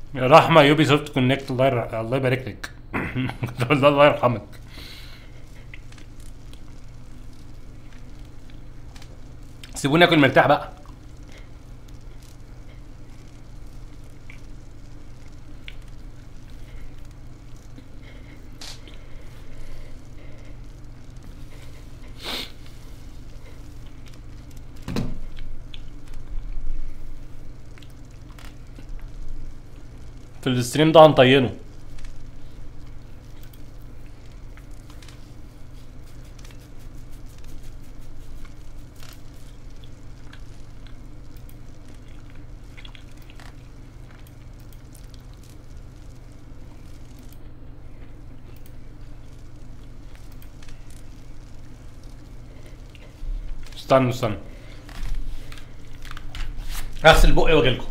يا رحمة يوبي سوفت كونكت الله ير... الله يبارك لك الله الله يرحمك سيبوني اكل مرتاح بقى في الستريم ده هنطينه استنوا استنوا هغسل بقي واجيلكم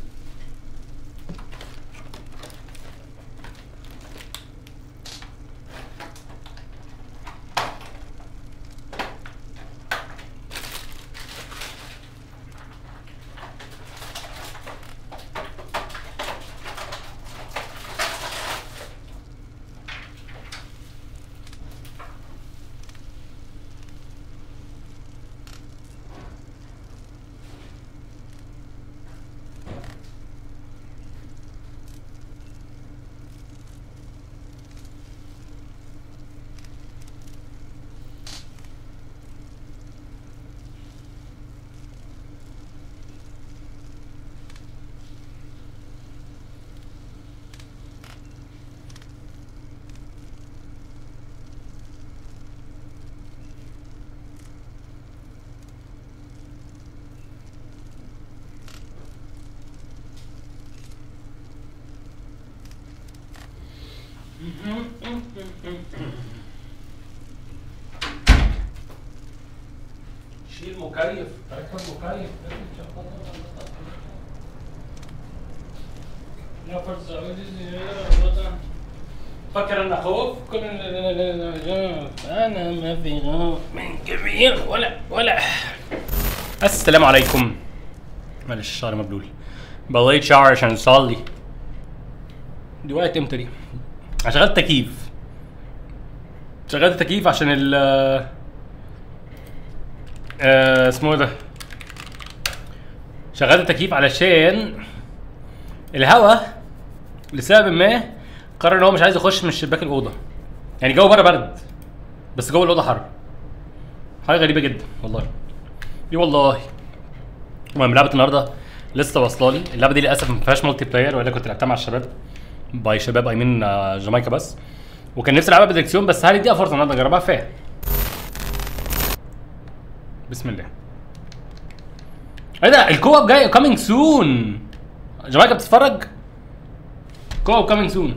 شيل مكيف ركب مكيف لا فرز فكر ان خوف كل انا ما في خوف من جميع ولا ولا السلام عليكم معلش الشعر مبلول بغيت شعر عشان اصلي دي وقت امتى دي؟ انا شغلت تكييف شغلت تكييف عشان ال آه، اسمه إيه ده شغلت التكييف علشان الهواء لسبب ما قرر ان هو مش عايز يخش من شباك الاوضه يعني جو بره برد بس جوه الاوضه حر حاجه غريبه جدا والله ايه والله المهم لعبه النهارده لسه واصله لي اللعبه دي للاسف ما فيهاش مالتي بلاير والا كنت لعبتها مع الشباب باي شباب اي مين جامايكا بس وكان نفسي العبها بدريكسيون بس هل اديها فرصه النهارده اجربها فيها بسم الله ايه ده الكوب جاي كامينج سون جماعه بتتفرج كوب كامينج سون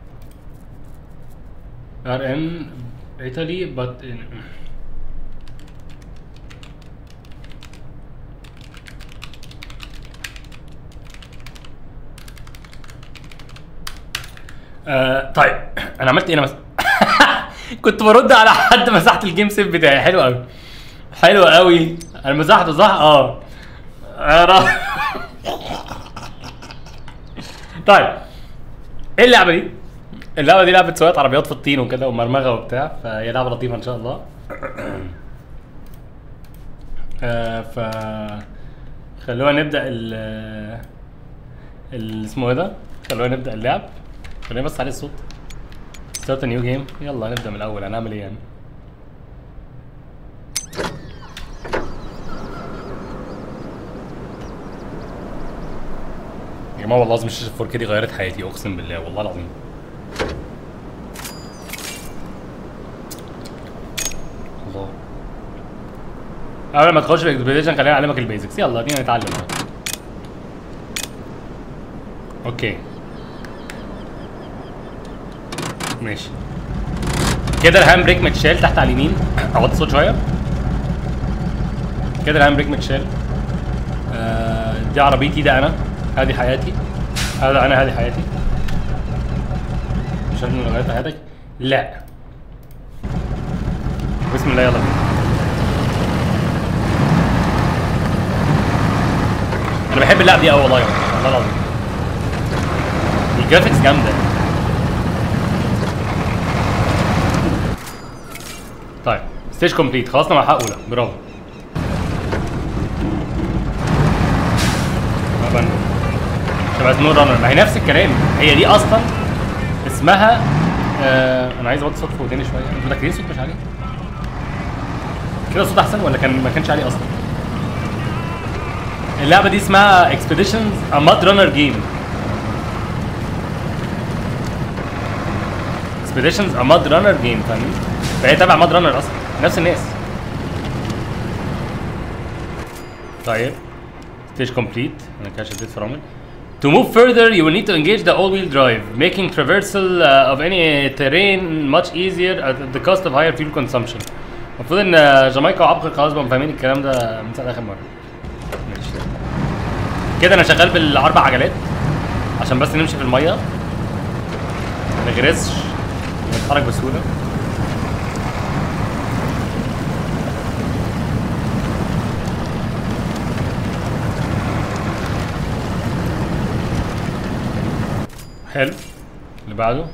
ار ان ايطالي بات آه طيب انا عملت ايه انا مس... كنت برد على حد مسحت الجيم سيف بتاعي حلو قوي حلو قوي انا مسحته صح اه أرى. طيب ايه اللعبه دي اللعبه دي لعبه سواقه عربيات في الطين وكده ومرمغه وبتاع فهي لعبه لطيفه ان شاء الله آه ف خلونا نبدا ال ال اسمه ايه ده خلونا نبدا اللعب خلينا بس عليه الصوت ستارت نيو جيم يلا نبدا من الاول هنعمل ايه يعني يا جماعه والله العظيم الشاشه 4K دي غيرت حياتي اقسم بالله والله العظيم الله قبل ما تخش في الاكسبيديشن خليني اعلمك البيزكس يلا ادينا نتعلم اهو اوكي ماشي كده الهاند بريك متشال تحت على اليمين اوطي الصوت شويه كده الهاند بريك متشال آه دي عربيتي ده انا هذه حياتي هذا انا هذه حياتي مش عارف غيرت حياتك لا بسم الله يلا بينا انا بحب اللعب دي قوي والله والله العظيم الجرافيكس جامده طيب ستيج كومبليت خلصنا مرحله اولى برافو طبعا شبه سنو رانر ما هي نفس الكلام هي دي اصلا اسمها آه انا عايز اوطي صوت في وداني شويه انتوا متاكدين صوت مش عالي كده صوت احسن ولا كان ما كانش عالي اصلا اللعبه دي اسمها اكسبيديشنز ا ماد رانر جيم اكسبيديشنز ا ماد رانر جيم فاهمين فهي تبع ماد رانر اصلا نفس الناس طيب stage complete انا كده شديت فرامل To move further, you will need to engage the all-wheel drive, making traversal uh, of any terrain much easier at the cost of higher fuel consumption. المفروض ان جامايكا وعبقر خلاص بقوا فاهمين الكلام ده من ساعه اخر مره. ماشي. كده انا شغال بالاربع عجلات عشان بس نمشي في الميه ما نغرزش ونتحرك بسهوله. حلو اللي بعده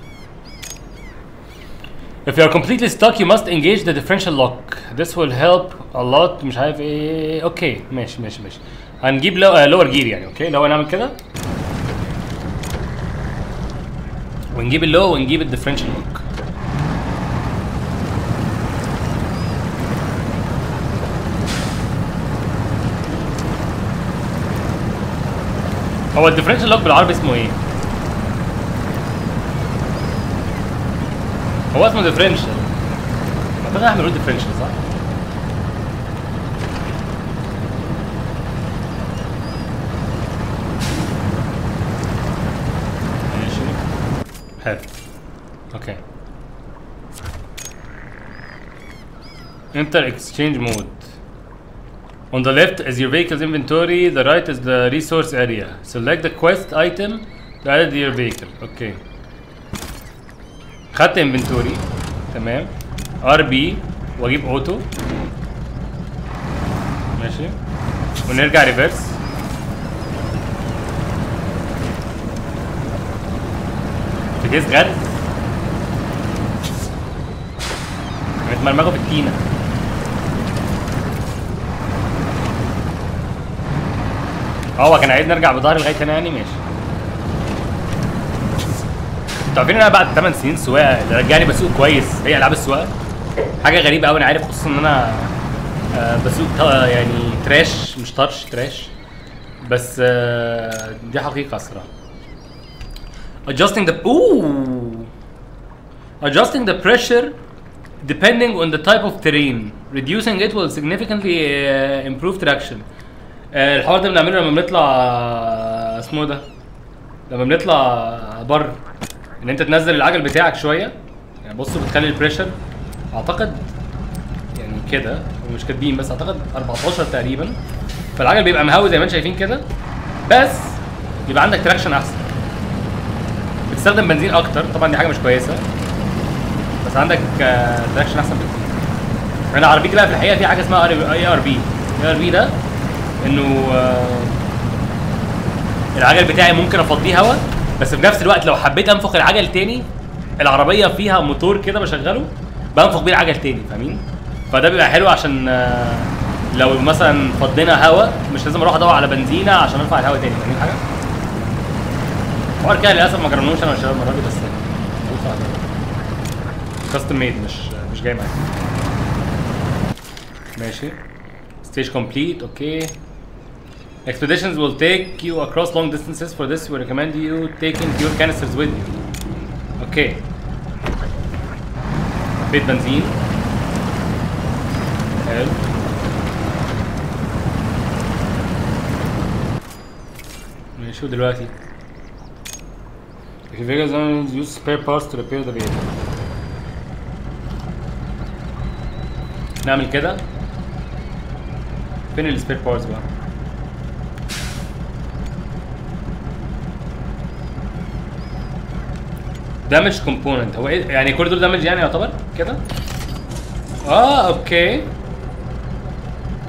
If you are completely stuck you must engage the differential lock This will help a lot مش عارف ايه اوكي ماشي ماشي ماشي هنجيب لو... آه lower gear يعني اوكي لو نعمل كده ونجيب اللو ونجيب الديفرنشال لوك هو الديفرنشال لوك بالعربي اسمه ايه؟ هو اسمه ديفرنشال اعتقد احنا بنقول ديفرنشال صح؟ ماشي حلو اوكي enter exchange mode On the left is your vehicle's inventory, the right is the resource area. Select the quest item to add to your vehicle. Okay. خدت انفنتوري تمام ار بي واجيب اوتو ماشي ونرجع ريفرس في كيس غرز متمرمغه في التينه هو كان عايز نرجع بظهري لغايه هنا يعني ماشي انتوا عارفين ان انا بعد 8 سنين سواقه اللي رجعني بسوق كويس هي العاب السواقه حاجه غريبه قوي انا عارف خصوصا ان انا آه بسوق طا- يعني تراش مش طرش تراش بس آه دي حقيقه الصراحه adjusting the ooh adjusting the pressure depending on the type of terrain reducing it will significantly uh, improve traction آه الحوار ده بنعمله لما بنطلع آه، اسمه ده لما بنطلع بر ان انت تنزل العجل بتاعك شويه يعني بص بتخلي البريشر اعتقد يعني كده هم مش كاتبين بس اعتقد 14 تقريبا فالعجل بيبقى مهوي زي ما انتم شايفين كده بس يبقى عندك تراكشن احسن بتستخدم بنزين اكتر طبعا دي حاجه مش كويسه بس عندك تراكشن احسن بكتير انا عربيتي بقى في الحقيقه في حاجه اسمها اي ار بي اي ار بي ده انه آه، العجل بتاعي ممكن افضيه هوا بس في نفس الوقت لو حبيت انفخ العجل تاني العربيه فيها موتور كده بشغله بنفخ بيه العجل تاني فاهمين فده بيبقى حلو عشان آه، لو مثلا فضينا هوا مش لازم اروح ادور على بنزينه عشان ارفع الهوا تاني فاهمين حاجه الحوار كده للاسف ما جربناهوش انا والشباب المره دي بس كاستم ميد مش مش جاي معايا ماشي ستيج كومبليت اوكي Expeditions will take you across long distances. For this, we recommend you taking fuel canisters with you. Okay. بيت بنزين. حلو. ماشي دلوقتي. If you vehicles don't use spare parts to repair the vehicle. نعمل كده. فين السبير بارتس بقى؟ دامج كومبوننت هو ايه يعني كل دول دامج يعني يعتبر كده اه اوكي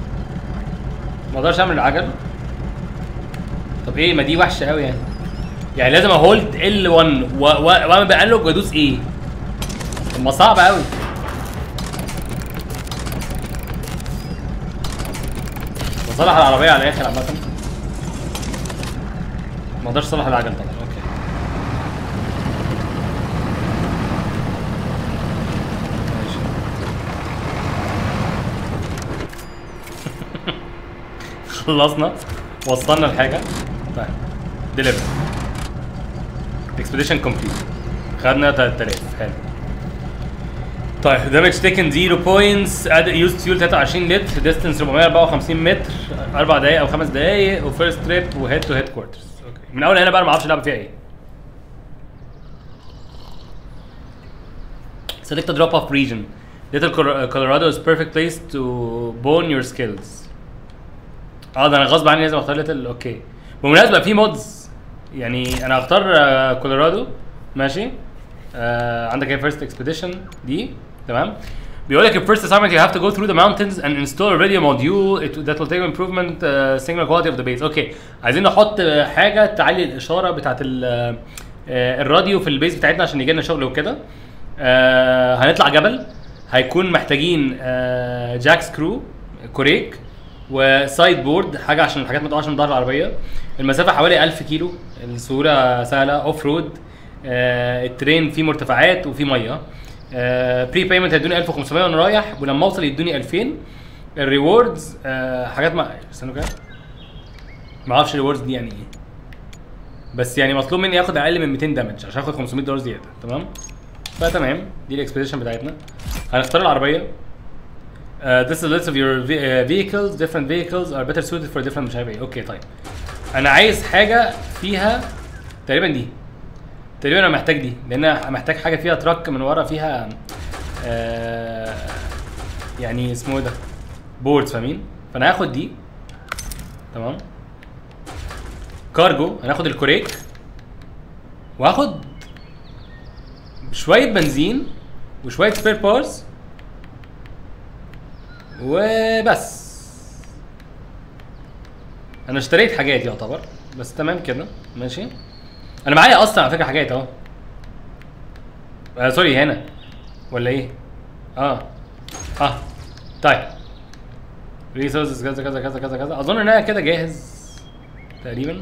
ما اقدرش اعمل العجل طب ايه ما دي وحشه قوي يعني يعني لازم اهولد ال1 واعمل بقلب وادوس ايه طب ما صعب قوي بصلح العربيه على الاخر عامه ما اقدرش اصلح العجل طبعا اوكي ماشي. خلصنا وصلنا الحاجه طيب ديليفر اكسبediشن كومبليت خدنا 3000 حلو طيب دامج تيكن 0 بوينتس اد يوز فيول 23 لتر ديستنس 454 متر 4 دقايق او 5 دقايق وفيرست تريب وهيد تو هيد كوارترز اوكي من اول هنا بقى أنا ما اعرفش اللعبه فيها ايه Select a drop off region. Little Col- Colorado is perfect place to bone your skills. اه ده انا غصب عني لازم اختار ليتل اوكي بالمناسبه في مودز يعني انا هختار آه، كولورادو ماشي آه عندك ايه فيرست اكسبيديشن دي تمام بيقول لك first assignment you have to go through the mountains and install a radio module it, that will take improvement uh, signal quality of the base اوكي عايزين نحط آه، حاجه تعلي الاشاره بتاعت ال- آه، آه، الراديو في البيس بتاعتنا عشان يجي لنا شغل وكده آه هنطلع جبل هيكون محتاجين آه جاك سكرو كوريك وسايد بورد حاجه عشان الحاجات ما تقعش من ظهر العربيه المسافه حوالي 1000 كيلو السهوله سهله اوف رود آه الترين فيه مرتفعات وفيه ميه آه بري بيمنت هيدوني 1500 وانا رايح ولما اوصل يدوني 2000 الريوردز آه حاجات ما استنوا كده ما اعرفش الريوردز دي يعني ايه بس يعني مطلوب مني اخد اقل من 200 دامج عشان اخد 500 دولار زياده تمام فتمام دي الاكسبediشن بتاعتنا هنختار العربيه Uh, this is a list of your ve- uh, vehicles different vehicles are better suited for different مش عارف ايه اوكي طيب انا عايز حاجه فيها تقريبا دي تقريبا انا محتاج دي لان انا محتاج حاجه فيها تراك من ورا فيها آه يعني اسمه ايه ده بوردز فاهمين فانا هاخد دي تمام كارجو هناخد الكوريك وهاخد شويه بنزين وشويه سبير بارز وبس انا اشتريت حاجات يعتبر بس تمام كده ماشي انا معايا اصلا على فكره حاجات اهو آه سوري هنا ولا ايه اه اه طيب ريسورسز كذا كذا كذا كذا كذا اظن ان انا كده جاهز تقريبا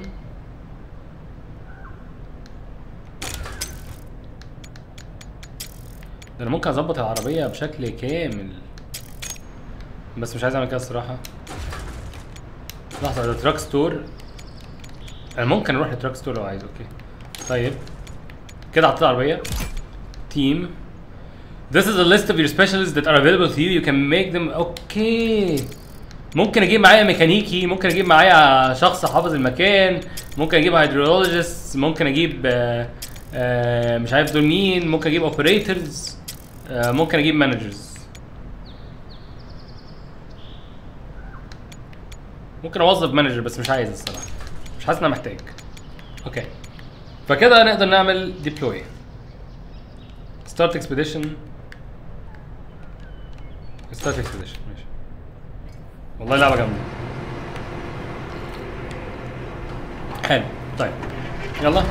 ده انا ممكن اظبط العربيه بشكل كامل بس مش عايز اعمل كده الصراحه لحظه ده تراك ستور انا ممكن اروح لتراك ستور لو عايز اوكي طيب كده حطيت العربيه تيم This is a list of your specialists that are available to you. You can make them اوكي ممكن اجيب معايا ميكانيكي ممكن اجيب معايا شخص حافظ المكان ممكن اجيب هيدرولوجيست ممكن اجيب آه آه مش عارف دول مين ممكن اجيب اوبريتورز آه ممكن اجيب مانجرز ممكن اوظف مانجر بس مش عايز الصراحه مش حاسس ان انا محتاج اوكي فكده نقدر نعمل ديبلوي ستارت اكسبيديشن ستارت اكسبيديشن ماشي والله لعبه جامده حلو طيب يلا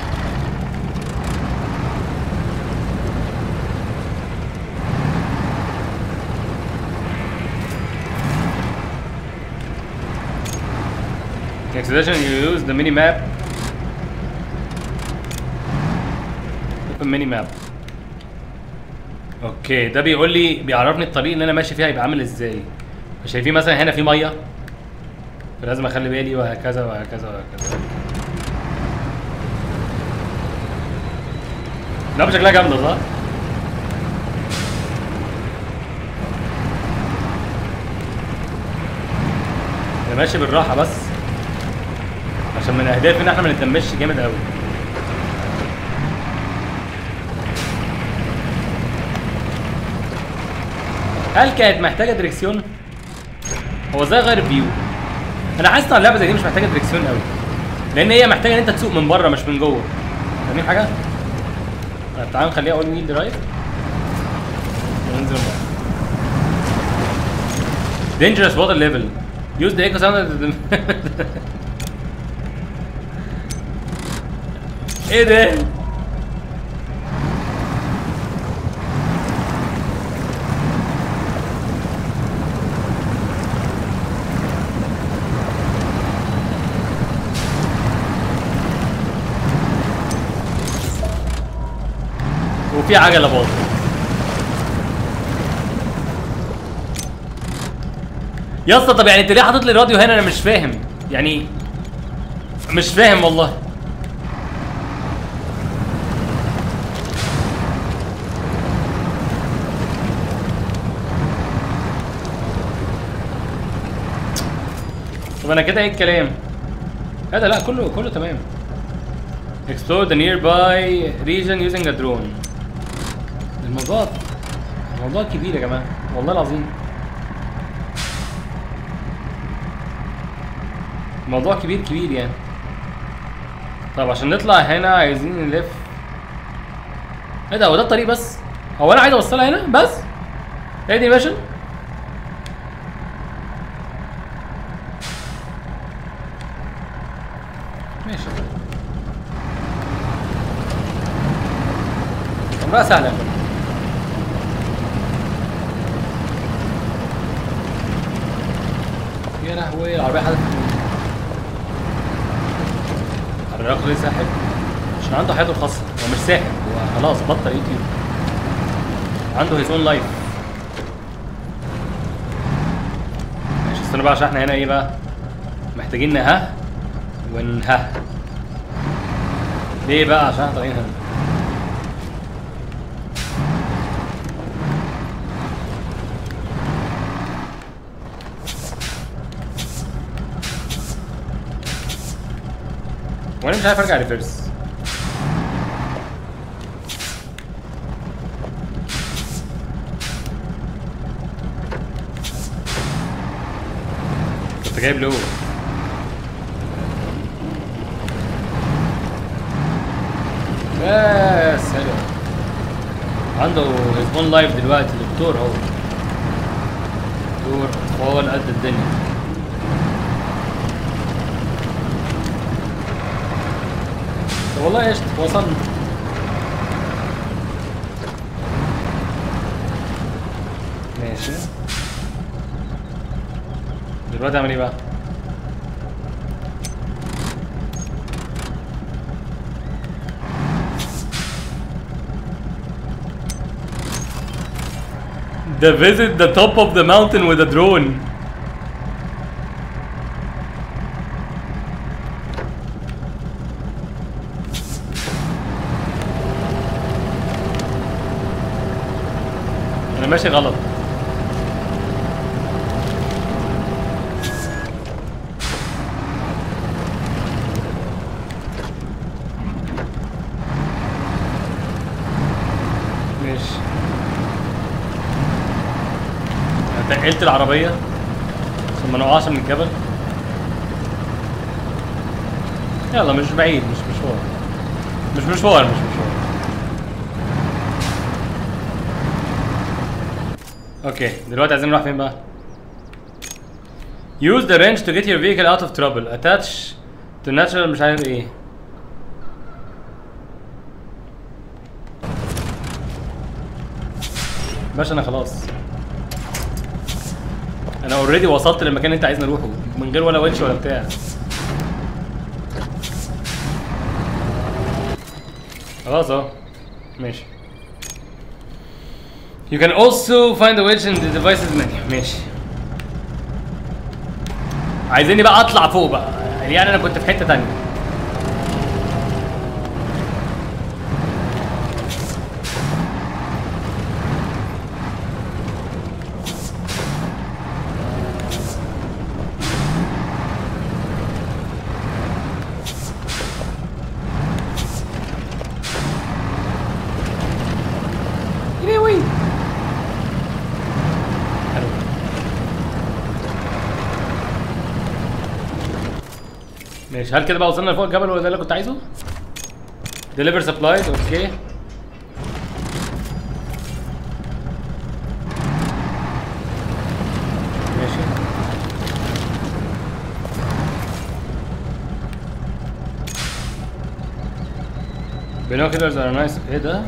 Acceleration you use the mini map open mini map اوكي ده بيقول لي بيعرفني الطريق اللي انا ماشي فيها هيبقى عامل ازاي شايفين مثلا هنا في ميه فلازم اخلي بالي وهكذا وهكذا وهكذا لا شكلها جامده صح؟ انا ماشي بالراحه بس عشان من اهدافي ان احنا ما نتنمش جامد قوي هل كانت محتاجه دريكسيون هو ازاي غير فيو انا حاسس ان اللعبه زي دي مش محتاجه دريكسيون قوي لان هي محتاجه ان انت تسوق من بره مش من جوه فاهمين حاجه طيب تعالوا نخليها اول ويل درايف وننزل من بره dangerous water level use the echo sound ايه ده؟ وفي عجله باظت يا اسطى طب يعني انت ليه حاطط لي الراديو هنا انا مش فاهم يعني مش فاهم والله طب انا كده ايه الكلام هذا لا كله كله تمام explore the nearby region using a drone الموضوع الموضوع كبير يا جماعه والله العظيم الموضوع كبير كبير يعني طب عشان نطلع هنا عايزين نلف ايه ده هو ده الطريق بس هو انا عايز اوصلها هنا بس هي دي ماشن ماشي امرأة سهلة يا فندم. يا لهوي العربية حدث الراجل ليه ساحب عشان عنده حياته الخاصة هو مش ساحب هو خلاص بطل يوتيوب عنده هيز اون لايف ماشي استنى بقى عشان احنا هنا ايه بقى محتاجين نها ونها ليه بقى عشان احنا طالعين هنا وانا مش عارف ارجع ريفرس كنت جايب له بس حلو عنده هيز اون لايف دلوقتي دكتور هو دكتور اطفال قد الدنيا طب والله ايش وصلنا ماشي دلوقتي اعمل ايه بقى؟ The visit the top of the mountain with a drone. انا ماشي غلط ماشي أنا تقلت العربية عشان ما نقعش من الجبل يلا مش بعيد مش مشوار مش مشوار مش مشوار اوكي دلوقتي عايزين نروح فين بقى؟ Use the wrench to get your vehicle out of trouble. Attach to natural مش عارف ايه. باشا انا خلاص. انا اوريدي وصلت للمكان اللي انت عايزني اروحه من غير ولا ونش ولا بتاع. خلاص اهو. ماشي. You can also find the wedge in the devices menu ماشي عايزيني بقى اطلع فوق بقى يعني انا كنت في حته تانية يلوي حلو ماشي هل كده بقى وصلنا لفوق الجبل ولا ده اللي كنت عايزه؟ ديليفر سبلايز اوكي ماشي binoculars are nice ايه ده؟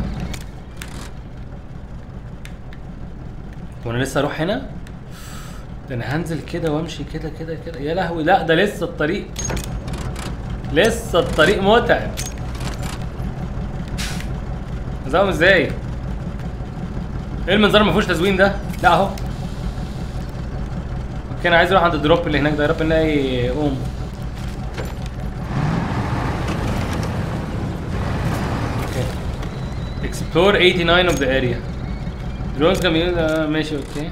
وانا لسه اروح هنا؟ ده انا هنزل كده وامشي كده كده كده يا لهوي لا ده لسه الطريق لسه الطريق متعب ازوم ازاي؟ ايه المنظر ما فيهوش تزويم ده؟ لا اهو اوكي انا عايز اروح عند الدروب اللي هناك ده يا رب نلاقي يقوم اوكي explore 89 of the area drones can be used آه، ماشي اوكي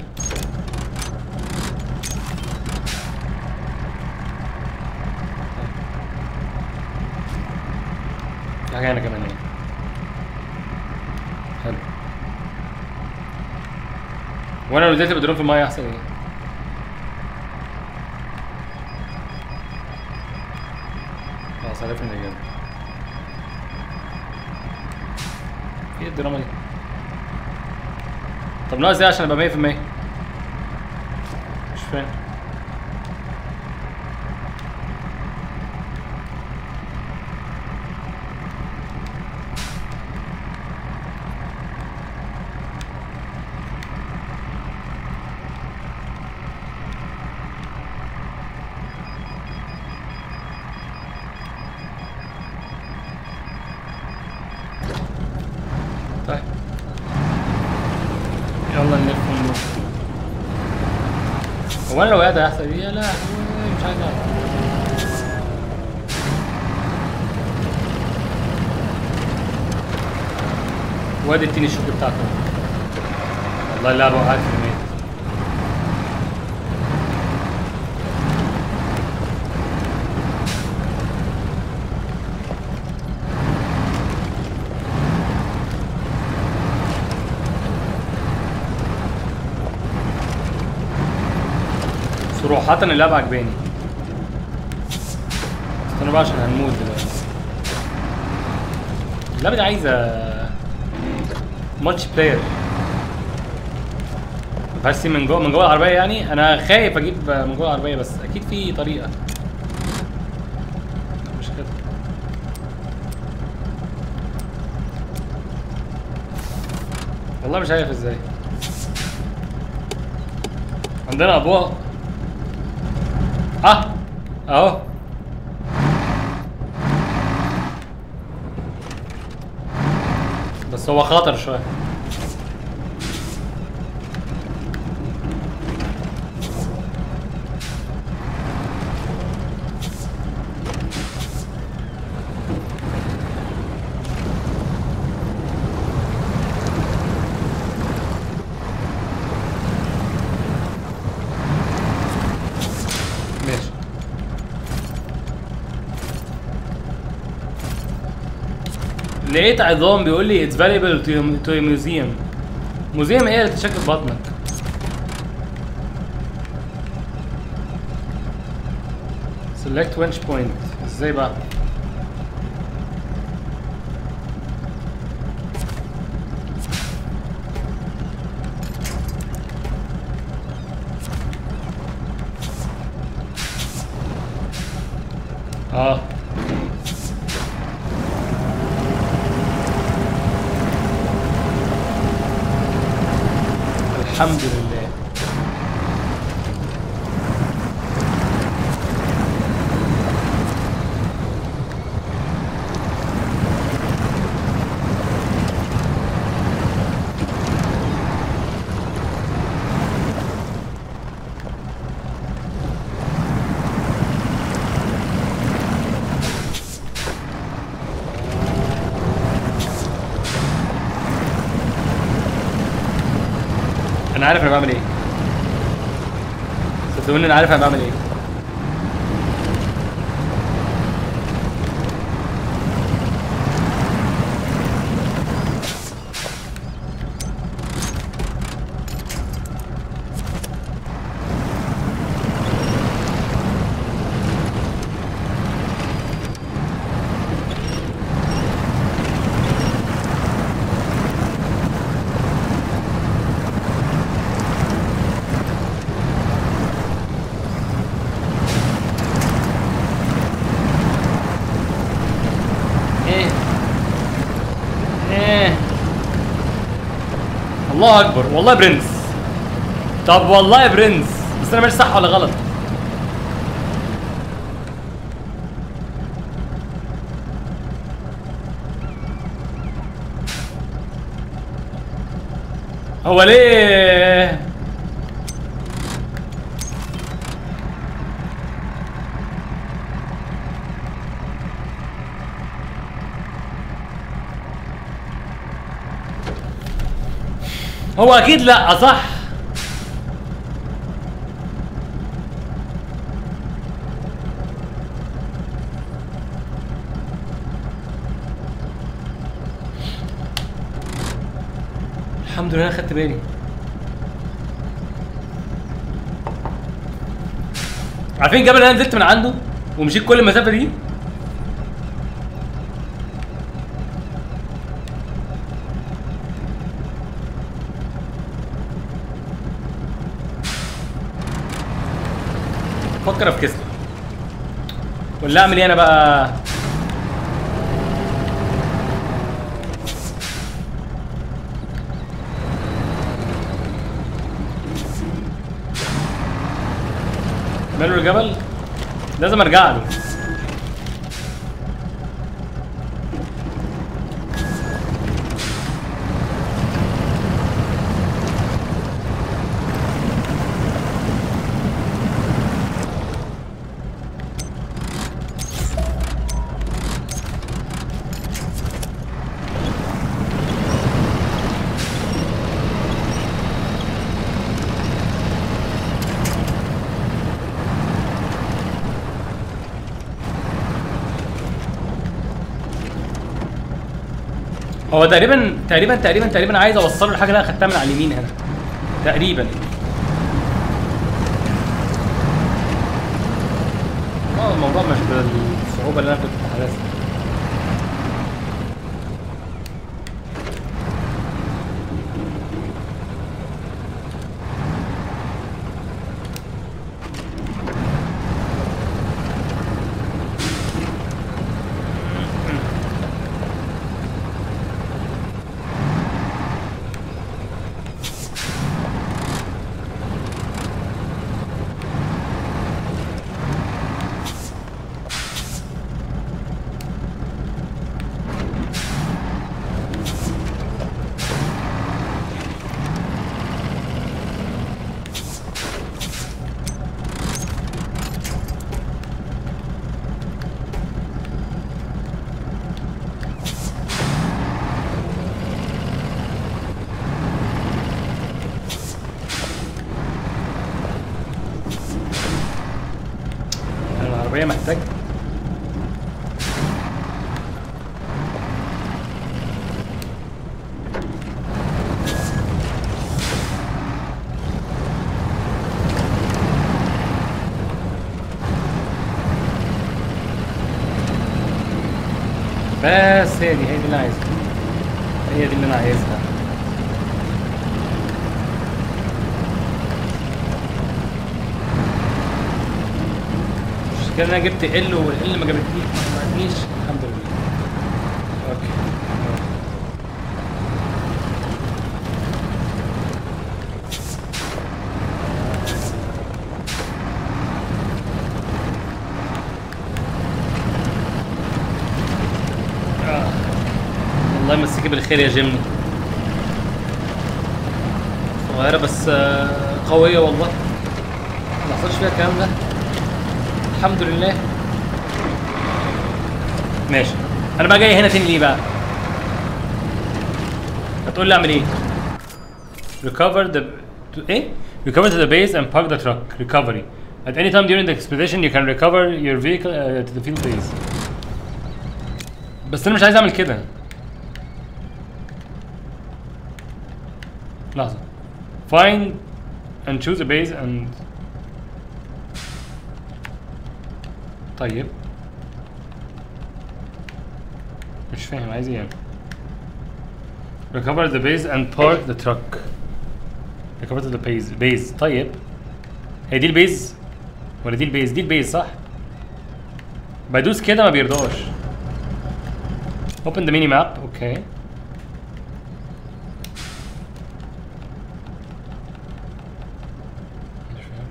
في حاجة هنا كمان يعني حلو وانا لو نزلت بدرون في المايه احسن ايه خلاص عرفنا الاجابه في ايه الدراما دي طب ناقص ايه عشان ابقى 100% مش فاهم طيب يلا نلف ونروح هو انا لو قاعد هيحصل ايه يا لهوي مش عايز اعرف وادي التين الشوك بتاعته والله اللعبة وقعت في الميت صراحة اللعبة عجباني استنى بقى عشان هنموت دلوقتي اللعبة دي عايزة ماتش بلاير ما ينفعش من جوه من جوه العربية يعني أنا خايف أجيب من جوه العربية بس أكيد في طريقة مش كده والله مش عارف ازاي عندنا أبواق اه اهو بس هو خطر شويه ماشي لقيت عظام بيقول لي it's valuable to, to a museum موزيوم ايه اللي تشكل بطنك select winch point ازاي بقى اه الحمد لله انا عارف انا بعمل ايه صدقوني انا عارف انا بعمل ايه الله اكبر والله برنس طب والله برنس بس انا ماشي صح ولا غلط هو ليه هو اكيد لا صح الحمد لله أنا خدت بالي عارفين الجبل اللي انا نزلت من عنده ومشيت كل المسافه دي فكر افكس له ولا اعمل ايه انا بقى ماله الجبل لازم ارجع له هو تقريبا تقريبا تقريبا تقريبا عايز اوصله الحاجه اللي انا خدتها من على اليمين هنا تقريبا اه الموضوع مش بالصعوبه اللي انا كنت حاسسها أنا العربيه محتاج بس هي دي هي دي اللي انا عايزها هي دي اللي انا عايزها المشكلة إن انا جبت ال والال ما جابتنيش ما جابتنيش الحمد لله اوكي آه. الله يمسيكي بالخير يا جيمني صغيرة بس آه، قوية والله ما حصلش فيها الكلام ده الحمد لله ماشي انا بقى جاي هنا تاني ليه بقى هتقول لي اعمل ايه recover the to, ايه recover to the base and park the truck recovery at any time during the expedition you can recover your vehicle uh, to the field base بس انا مش عايز اعمل كده لحظة find and choose a base and طيب مش فاهم عايز ايه يعني recover the base and park the truck recover to the base base طيب هي دي البيز ولا دي البيز دي البيز صح بدوس كده ما بيرضاش open the mini map اوكي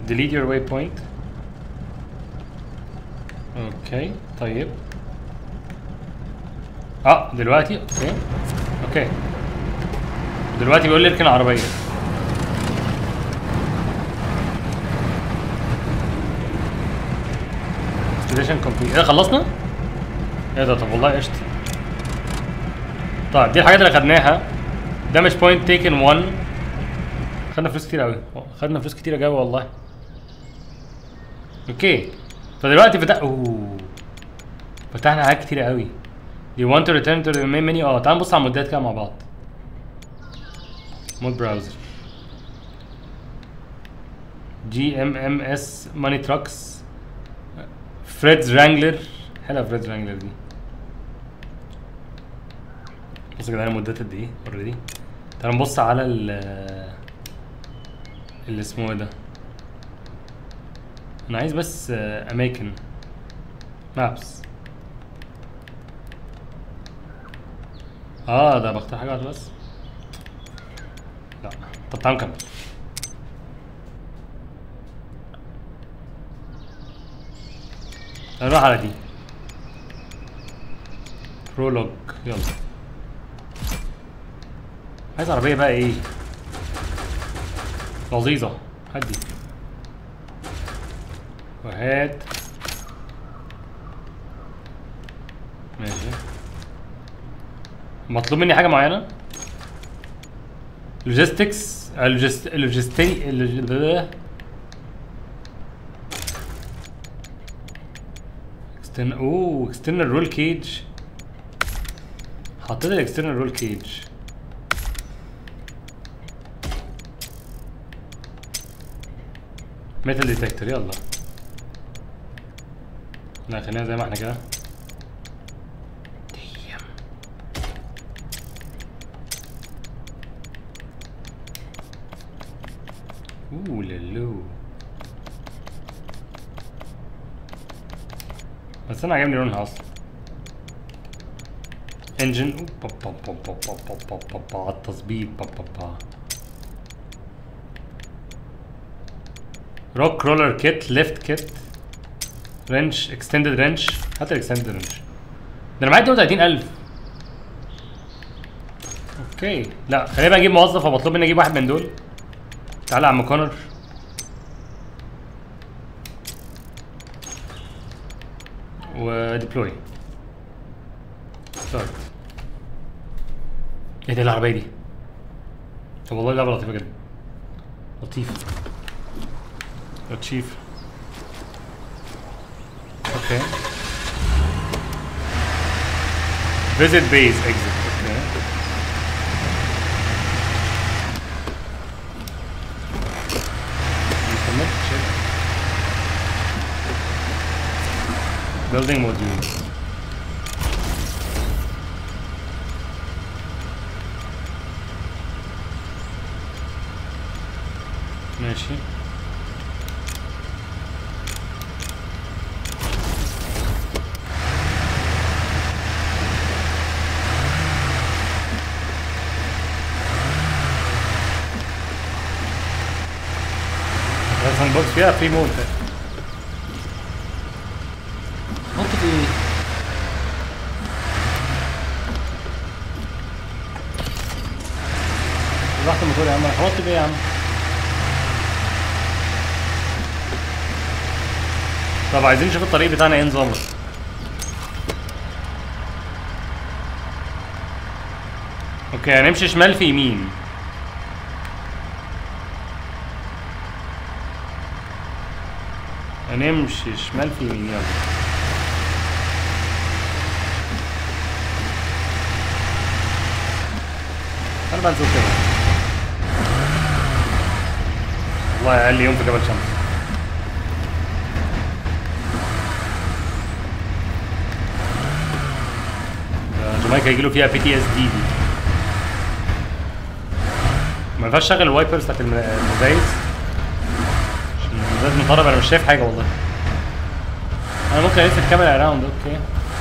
delete your waypoint اوكي طيب اه دلوقتي اوكي اوكي دلوقتي بيقول لي اركن العربيه ستيشن كومبليت ايه خلصنا؟ ايه ده طب والله قشطه طيب دي الحاجات اللي خدناها دامج بوينت تيكن 1 خدنا فلوس كتير قوي خدنا فلوس كتير قوي والله اوكي فدلوقتي فتح اوه فتحنا حاجات كتير قوي Do you want to return to the main menu؟ اه تعال نبص على المودات كده مع بعض مود براوزر جي ام ام اس ماني تراكس فريدز رانجلر حلوه فريدز رانجلر دي بصوا يا جدعان المودات قد ايه اوريدي تعال نبص على ال اللي اسمه ايه ده انا عايز بس آه، اماكن مابس اه ده بختار حاجه واحده بس لا طب تعال نكمل نروح على دي برولوج يلا عايز عربية بقى ايه لذيذة هات دي وهات ماشي مطلوب مني حاجة معينة لوجيستكس لوجيستي اكسترن اوه اكسترنال رول كيج حطيت الاكسترنال رول كيج ميتال ديتكتور يلا لا خلينا زي ما احنا كده Damn. اوه للو بس انا عجبني لونها اصلا انجن با با با با با با با با با على التظبيط با با با روك رولر كيت ليفت كيت رينش اكستندد رينش هات الاكستندد رينش ده انا معايا 32000 اوكي لا خلينا بقى نجيب موظف ومطلوب مني اجيب واحد من دول تعالى يا عم كونر وديبلوي ستارت ايه ده العربيه دي طب والله لعبه لطيفه جدا لطيف لطيف اوكي visit base exit اوكي نكمل check building module ماشي الساند بوكس فيها فري مود نقطة ايه؟ فتحت الموتور يا عم انا خبطت بيه يا عم طب عايزين نشوف الطريق بتاعنا ايه نظامه اوكي هنمشي شمال في يمين هنمشي شمال في يمين يلا انا بنزل كده والله اقل يوم في جبل شمس ده جامايكا هيجيله فيها بي تي اس دي دي ما ينفعش اشغل الوايبرز بتاعت الم- المزايز عشان المزايز مطرب انا مش شايف حاجه والله انا ممكن الف الكاميرا اراوند اوكي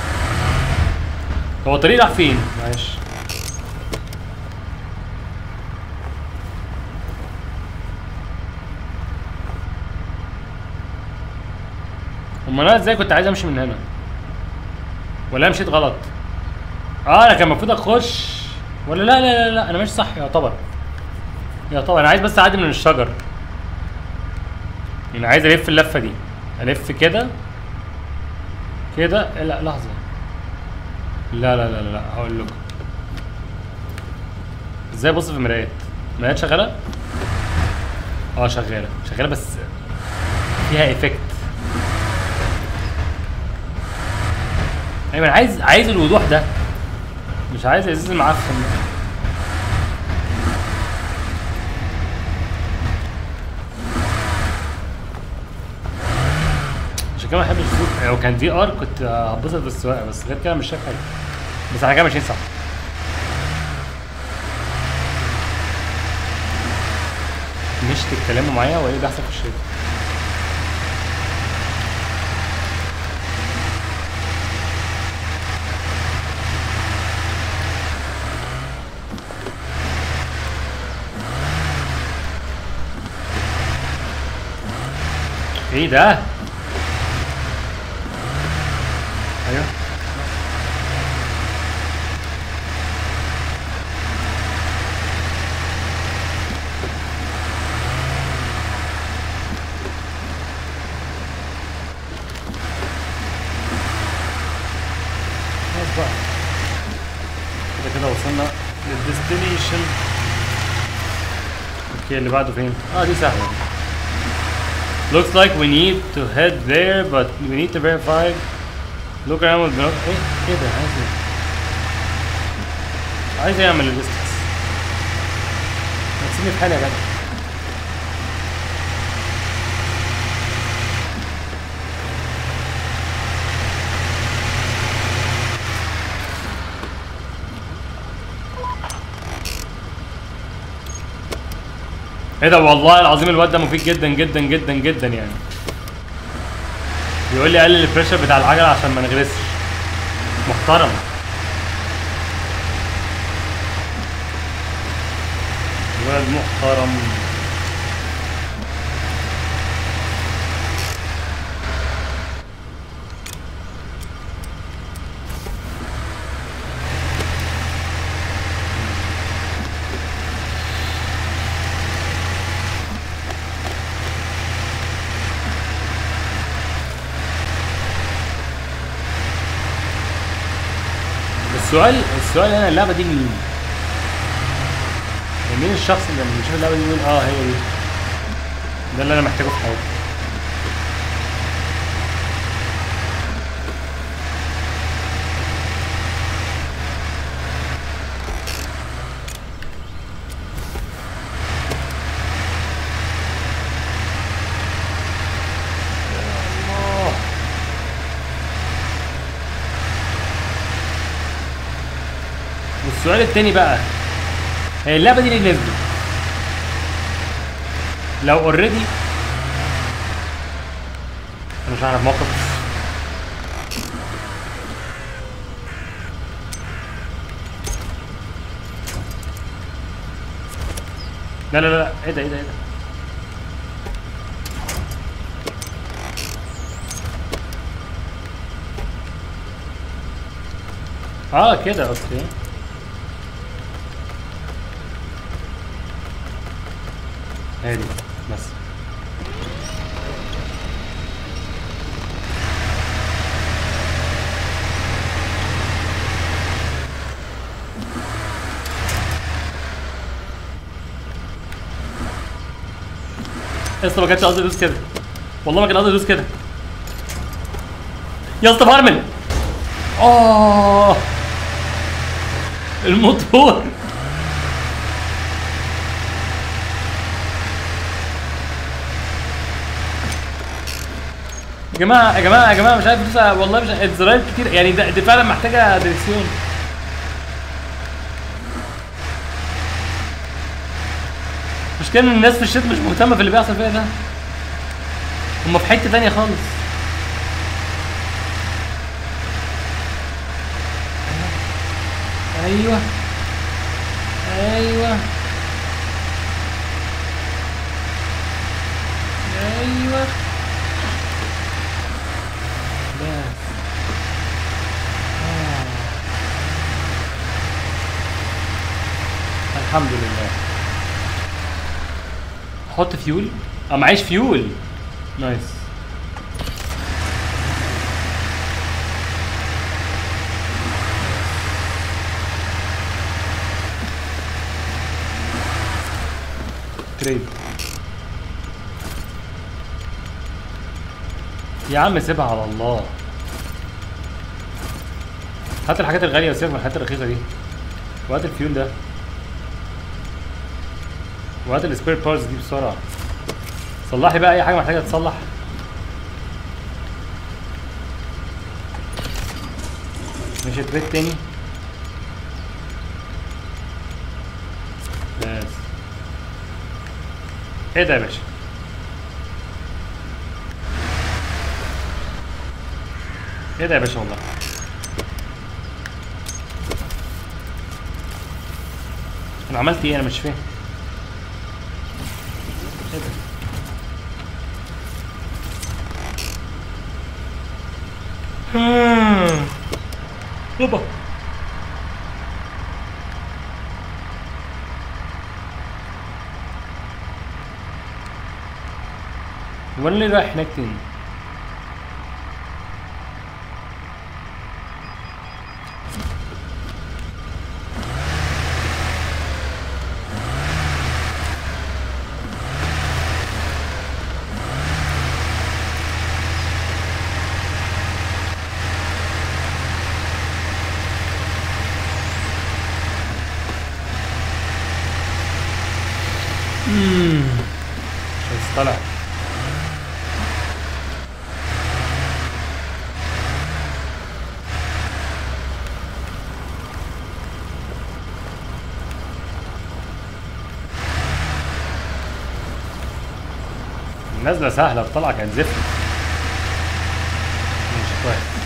هو الطريق راح فين معلش امال انا ازاي كنت عايز امشي من هنا ولا أنا مشيت غلط اه انا كان المفروض اخش ولا لا لا لا لا انا ماشي صح يعتبر يعتبر انا عايز بس اعدي من الشجر انا عايز الف اللفه دي الف كده كده لا لحظه لا لا لا لا, لا. هقول لكم ازاي ابص في المرايات المرايات شغاله اه شغاله شغاله بس فيها ايفكت ايوه انا عايز عايز الوضوح ده مش عايز الازاز المعفن ده عشان كده ما بحبش السوق لو كان في ار كنت هتبسط بالسواقه بس غير كده مش شايف حاجه بس على كده ماشيين صح مش تتكلموا معايا وايه اللي بيحصل في الشارع ايه ده؟ ايوه خلاص بقى كده كده وصلنا للديستنيشن اوكي اللي بعده فين؟ اه دي سهلة Looks like we need to head there but we need to verify Look around with binoc- ايه ايه ده عايز ايه؟ عايز يعمل الليستكس ما تسيبني في حالي يا جدع ايه ده والله العظيم الواد ده مفيد جدا جدا جدا جدا يعني بيقول لي قلل البريشر بتاع العجله عشان ما نغرسش محترم ولد محترم السؤال السؤال هنا اللعبه دي مين؟ يعني مين الشخص اللي لما يشوف اللعبه دي يقول اه هي دي ده اللي انا محتاجه في حياتي يا الله. والسؤال التاني بقى هي اللعبه دي ليه نزلت؟ لو اوريدي انا مش هعرف موقف لا لا لا ايه ده ايه ده ايه ده اه كده اوكي هادي بس يا اسطى ما كانش قصدي ادوس كده والله ما كان قصدي ادوس كده يا اسطى فرمل اه الموتور يا جماعه يا جماعه يا جماعه مش عارف لسه والله مش الزراير كتير يعني ده دي فعلا محتاجه دريكسيون مش كان الناس في الشتاء مش مهتمه في اللي بيحصل فيها ده هم في حته تانية خالص ايوه ايوه ايوه الحمد لله حط فيول اه معيش فيول نايس تريد يا عم سيبها على الله هات الحاجات الغالية وسيبك من الحاجات الرخيصة دي وهات الفيول ده وهات السبير بارتس دي بسرعة صلحي بقى أي حاجة محتاجة تتصلح مش تريد تاني بس ايه ده يا باشا ايه ده يا باشا والله انا عملت ايه انا مش فاهم ايه ده اوبا وانا ليه رايح هناك تاني بس طلع النزلة سهلة الطلعة كانت زفت مش كويس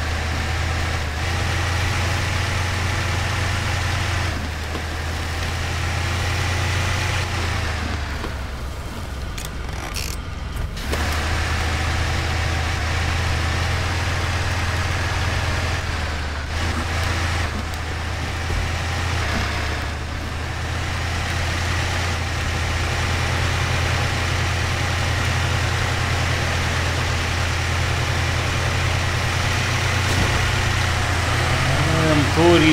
يا مطوري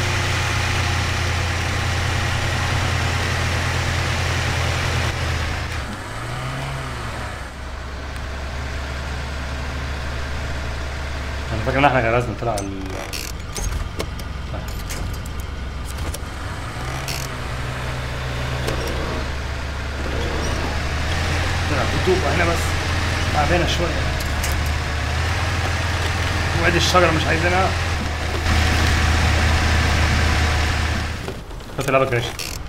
انا فاكر ان احنا غرزنا طلع ال طلع رطوبة هنا بس تعبانة شوية وادي الشجرة مش عايزينها بس لعبة كراش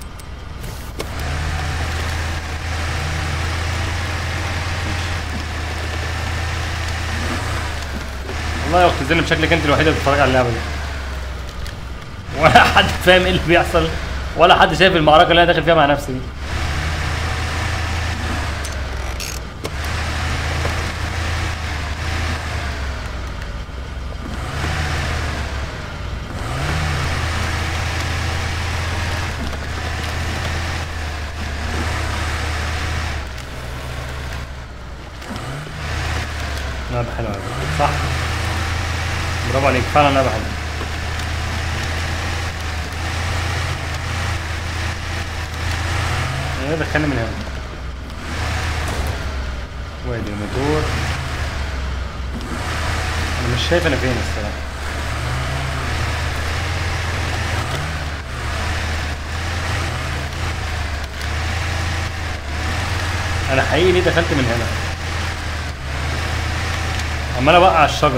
والله يا اخت زينب شكلك انت الوحيده اللي بتتفرج على اللعبه دي ولا حد فاهم ايه اللي بيحصل ولا حد شايف المعركه اللي انا داخل فيها مع نفسي دي لعبة حلوة أوي. صح برافو عليك فعلا لعبة حلوة ايه دخلني من هنا وادي الموتور انا مش شايف انا فين الصراحة انا حقيقي ليه دخلت من هنا عمال اوقع الشجر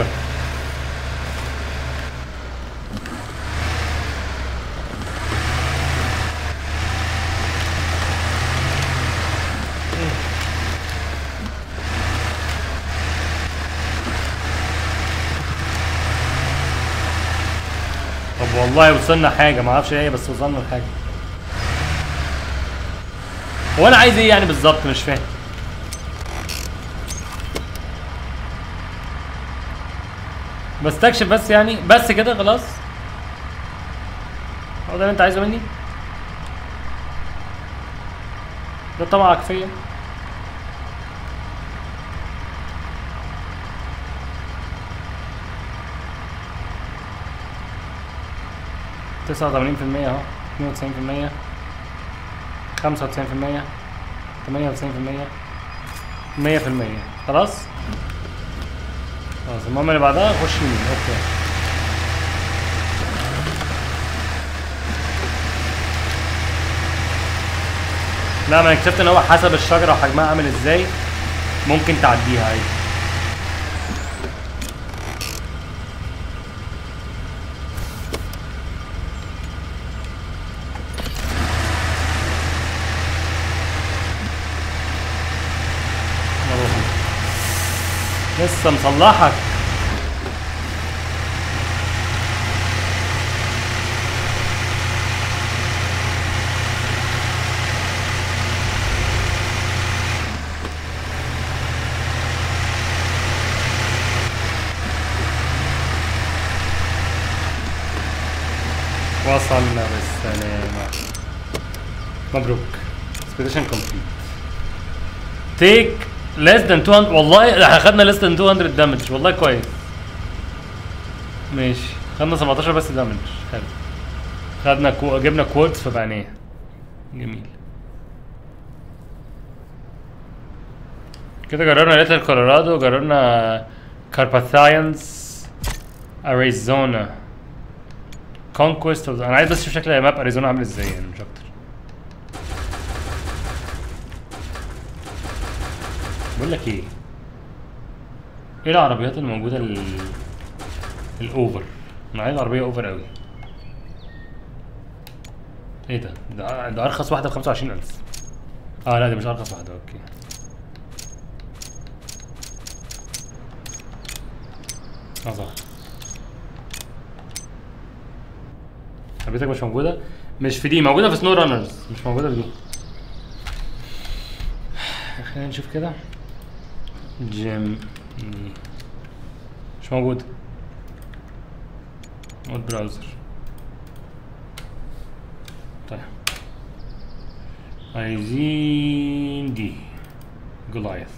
طب والله وصلنا حاجه ما اعرفش ايه بس وصلنا لحاجه هو انا عايز ايه يعني بالظبط مش فاهم بستكشف بس يعني بس كده خلاص هو ده اللي انت عايزه مني ده طبعك فيا تسعة وثمانين في المية اهو اتنين وتسعين في المية خمسة وتسعين في المية تمانية وتسعين في المية مية في المية خلاص خلاص المهم اللي بعدها خش يمين اوكي لا ما انا اكتشفت ان هو حسب الشجره وحجمها عامل ازاي ممكن تعديها عادي مبروك. لسه مصلحك وصلنا بالسلامة مبروك expedition complete take less than 200 والله احنا خدنا less than 200 damage والله كويس ماشي خدنا 17 بس damage حلو خدنا كو... جبنا كوارتز فبعناه جميل كده جربنا ليتل كولورادو جربنا كارباثايانز اريزونا كونكويست انا عايز بس اشوف شكل ماب اريزونا عامل ازاي يعني مش اكتر بقول لك ايه ايه العربيات الموجوده ال الاوفر انا عايز عربيه اوفر قوي ايه ده ده, ده ارخص واحده ب 25000 اه لا دي مش ارخص واحده اوكي اه صح عربيتك مش موجوده مش في دي موجوده في سنو رانرز مش موجوده في دي خلينا نشوف كده جيم مش موجود مود براوزر طيب عايزين دي جولايث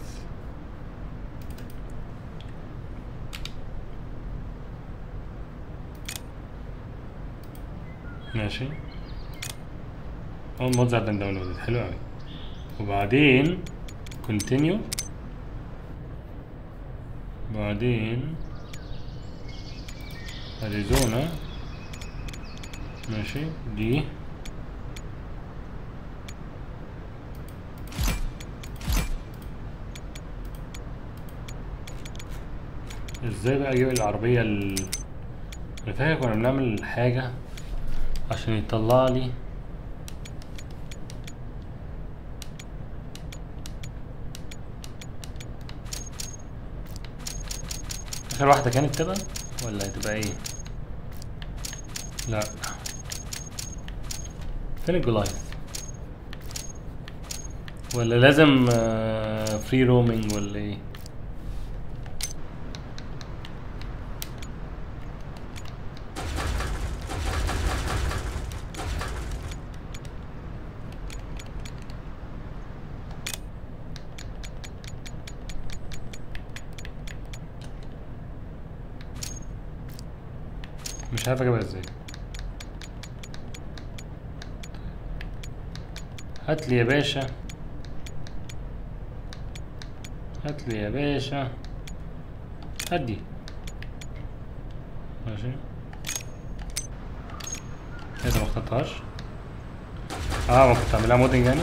ماشي اول مود زاد داونلود حلو قوي وبعدين كونتينيو بعدين اريزونا ماشي دي ازاي بقى اجيب العربية ال انا فاكر كنا بنعمل حاجة عشان يطلع لي اخر واحدة كانت كده ولا هتبقى ايه لا فين الجولايث ولا لازم فري رومينج ولا ايه مش عارف اجيبها ازاي هات لي يا باشا هات لي يا باشا هات دي ماشي ايه ده ما اخترتهاش اه ما كنت اعملها مودنج يعني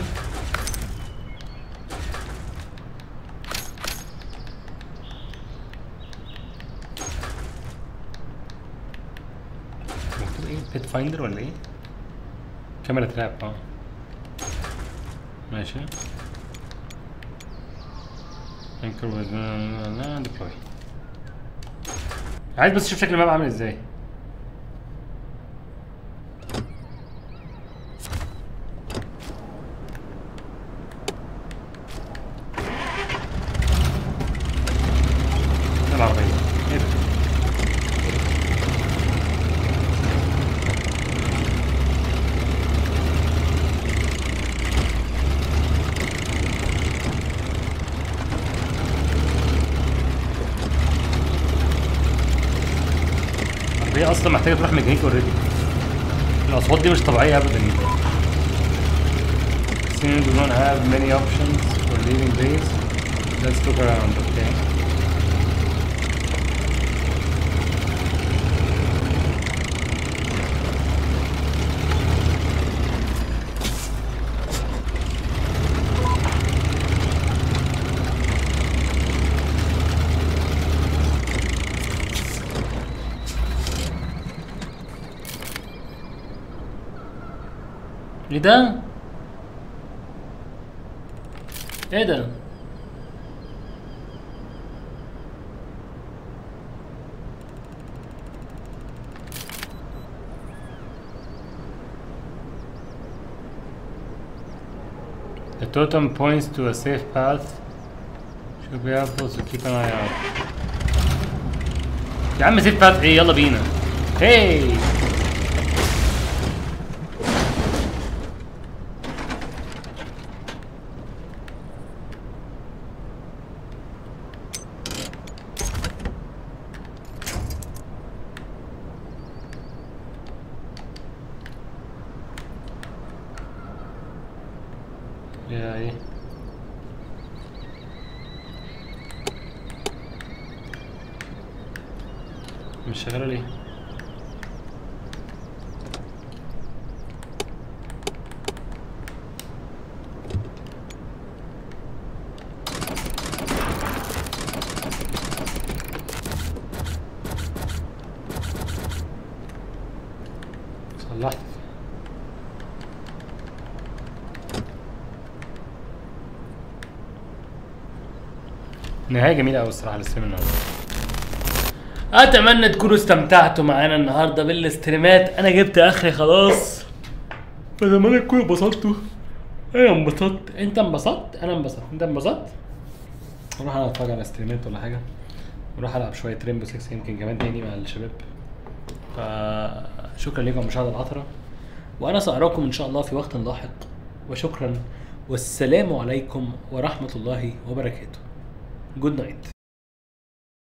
مكتوب ايه بيت فايندر ولا ايه كاميرا تراب اه ماشي انكر لا ديبلوي عايز بس اشوف شكل الماب عامل ازاي إيه العربية ايه ده هي اصلا محتاجه تروح ميكانيك اوريدي الاصوات دي مش طبيعيه ابدا Seem do not have many options for leaving base. Let's look around, okay? ايه ده؟ ايه ده؟ The totem points to a safe path. Should be able to keep an eye out. يا عم سيف باث ايه يلا بينا. هي يا ايه مش شغالة ليه؟ صلحت نهاية جميلة أوي الصراحة للستريم النهاردة. أتمنى تكونوا استمتعتوا معانا النهاردة بالاستريمات، أنا جبت آخري خلاص. أتمنى تكونوا انبسطتوا. أنا انبسطت، أنت انبسطت؟ أنا انبسطت، أنت انبسطت؟ أروح أنا أتفرج على استريمات ولا حاجة. أروح ألعب شوية ريمبو 6 يمكن كمان تاني مع الشباب. فشكرا لكم على المشاهدة العطرة. وأنا سأراكم إن شاء الله في وقت لاحق. وشكرا والسلام عليكم ورحمة الله وبركاته. Good night.